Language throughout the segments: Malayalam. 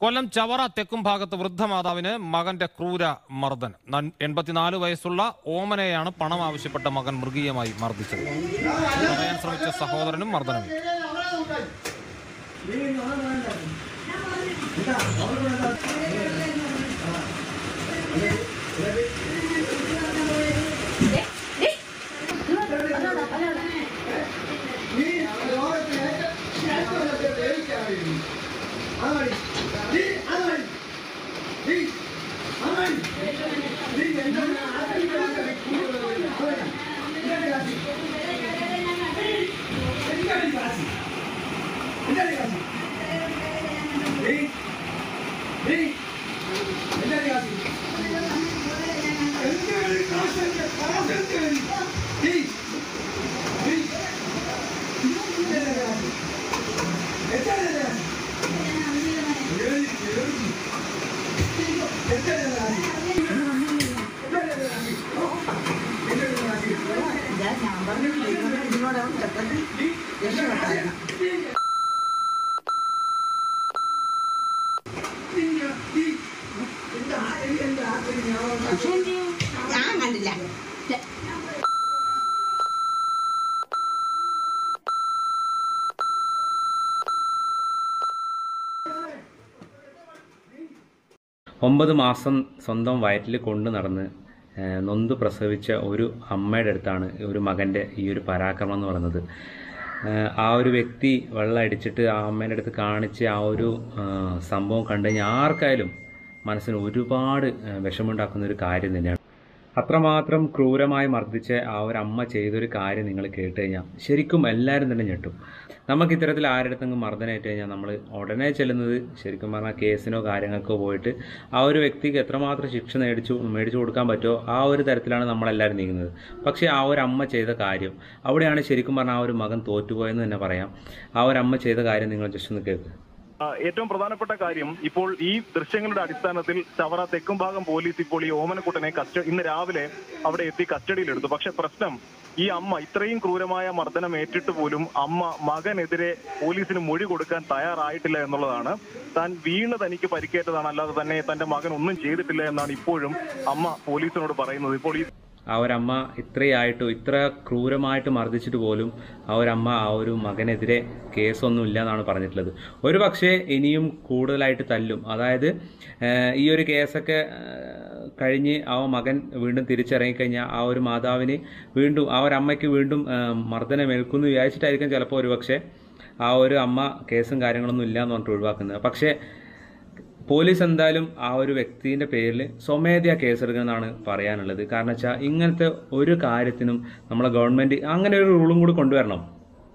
കൊല്ലം ചവറ തെക്കും ഭാഗത്ത് വൃദ്ധമാതാവിന് മകന്റെ ക്രൂര മർദ്ദൻ നൻ- എൺപത്തിനാല് വയസ്സുള്ള ഓമനയെയാണ് പണം ആവശ്യപ്പെട്ട മകൻ മൃഗീയമായി മർദ്ദിച്ചത് തടയാൻ ശ്രമിച്ച സഹോദരനും മർദ്ദനമേറ്റു ഞാൻ പറഞ്ഞിട്ടില്ല ഇതിനോട് അവൻ ചെറുപ്പത്തിൽ രക്ഷപ്പെട്ടായിരുന്നു ഞാൻ കണ്ടില്ല ഒമ്പത് മാസം സ്വന്തം വയറ്റിൽ കൊണ്ടു നടന്ന് ആ, നൊന്ത് പ്രസവിച്ച ഒരു അമ്മയുടെ അടുത്താണ് ഒരു മകൻ്റെ ഈ ഒരു പരാക്രമം എന്ന് പറയുന്നത് ആ, ആ ഒരു വ്യക്തി വെള്ളം അടിച്ചിട്ട് ആ അമ്മേൻ്റെ അടുത്ത് കാണിച്ച് ആ ഒരു ആ, സംഭവം കണ്ടു കഴിഞ്ഞാൽ ആർക്കായാലും മനസ്സിന് ഒരുപാട് ആ, വിഷമമുണ്ടാക്കുന്ന ഒരു കാര്യം തന്നെയാണ് അത്രമാത്രം ക്രൂരമായി മർദ്ദിച്ച ആ ഒരു അമ്മ ചെയ്തൊരു കാര്യം നിങ്ങൾ കേട്ട് കഴിഞ്ഞാൽ ശരിക്കും എല്ലാവരും തന്നെ ഞെട്ടും നമുക്ക് ഇത്തരത്തിൽ ആരുടെ അടുത്തെങ്കിലും മർദ്ദനേറ്റ് കഴിഞ്ഞാൽ നമ്മൾ ഉടനെ ചെല്ലുന്നത് ശരിക്കും പറഞ്ഞാൽ കേസിനോ കാര്യങ്ങൾക്കോ പോയിട്ട് ആ ഒരു വ്യക്തിക്ക് എത്രമാത്രം ശിക്ഷ മേടിച്ചു മേടിച്ചു കൊടുക്കാൻ പറ്റുമോ ആ ഒരു തരത്തിലാണ് നമ്മളെല്ലാവരും നീങ്ങുന്നത് പക്ഷേ ആ ഒരു അമ്മ ചെയ്ത കാര്യം അവിടെയാണ് ശരിക്കും പറഞ്ഞാൽ ആ ഒരു മകൻ തോറ്റുപോയെന്ന് തന്നെ പറയാം ആ ഒരു അമ്മ ചെയ്ത കാര്യം നിങ്ങൾ ജസ്റ്റ് ഒന്ന് കേൾക്ക് ആ, ഏറ്റവും പ്രധാനപ്പെട്ട കാര്യം ഇപ്പോൾ ഈ ദൃശ്യങ്ങളുടെ അടിസ്ഥാനത്തിൽ ചവറ തെക്കും ഭാഗം പോലീസ് ഇപ്പോൾ ഈ ഓമനക്കുട്ടനെ കസ്റ്റ ഇന്ന് രാവിലെ അവിടെ എത്തി കസ്റ്റഡിയിലെടുത്തു പക്ഷെ പ്രശ്നം ഈ അമ്മ ഇത്രയും ക്രൂരമായ മർദ്ദനം ഏറ്റിട്ട് പോലും അമ്മ മകനെതിരെ പോലീസിന് മൊഴി കൊടുക്കാൻ തയ്യാറായിട്ടില്ല എന്നുള്ളതാണ് താൻ വീണ് തനിക്ക് പരിക്കേറ്റതാണ് അല്ലാതെ തന്നെ തന്റെ മകൻ ഒന്നും ചെയ്തിട്ടില്ല എന്നാണ് ഇപ്പോഴും അമ്മ പോലീസിനോട് പറയുന്നത് ഇപ്പോൾ ഈ ആ ഒരമ്മ ഇത്രയായിട്ടും ഇത്ര ക്രൂരമായിട്ട് മർദ്ദിച്ചിട്ട് പോലും ആ ഒരമ്മ ആ ഒരു മകനെതിരെ കേസൊന്നും ഇല്ല എന്നാണ് പറഞ്ഞിട്ടുള്ളത് ഒരു പക്ഷേ ഇനിയും കൂടുതലായിട്ട് തല്ലും അതായത് ഏഹ്, ഈ ഒരു കേസൊക്കെ ഏഹ്, കഴിഞ്ഞ് ആ മകൻ വീണ്ടും തിരിച്ചിറങ്ങിക്കഴിഞ്ഞാൽ ആ ഒരു മാതാവിന് വീണ്ടും ആ ഒരു അമ്മയ്ക്ക് വീണ്ടും ഏഹ്, മർദ്ദനമേൽക്കുന്നു വിചാരിച്ചിട്ടായിരിക്കും ചിലപ്പോൾ ഒരു പക്ഷേ ആ ഒരു അമ്മ കേസും കാര്യങ്ങളൊന്നും ഇല്ല എന്ന് പറഞ്ഞിട്ട് ഒഴിവാക്കുന്നത് പക്ഷേ പോലീസ് എന്തായാലും ആ ഒരു വ്യക്തിന്റെ പേരിൽ സ്വമേധയാ കേസെടുക്കണമെന്നാണ് പറയാനുള്ളത് കാരണം വെച്ചാൽ ഇങ്ങനത്തെ ഒരു കാര്യത്തിനും നമ്മളെ ഗവൺമെന്റ് അങ്ങനെ ഒരു റൂളും കൂടി കൊണ്ടുവരണം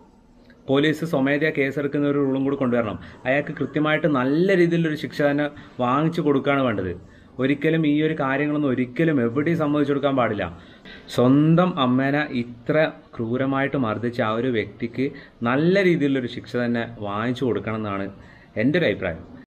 പോലീസ് സ്വമേധയാ കേസെടുക്കുന്ന ഒരു റൂളും കൂടി കൊണ്ടുവരണം അയാൾക്ക് കൃത്യമായിട്ട് നല്ല രീതിയിലൊരു ശിക്ഷ തന്നെ വാങ്ങിച്ചു കൊടുക്കുകയാണ് വേണ്ടത് ഒരിക്കലും ഈ ഒരു കാര്യങ്ങളൊന്നും ഒരിക്കലും എവിടെയും സമ്മതിച്ചു കൊടുക്കാൻ പാടില്ല സ്വന്തം അമ്മേനെ ഇത്ര ക്രൂരമായിട്ട് മർദ്ദിച്ച ആ ഒരു വ്യക്തിക്ക് നല്ല രീതിയിലൊരു ശിക്ഷ തന്നെ വാങ്ങിച്ചു കൊടുക്കണം എന്നാണ് എൻ്റെ ഒരു അഭിപ്രായം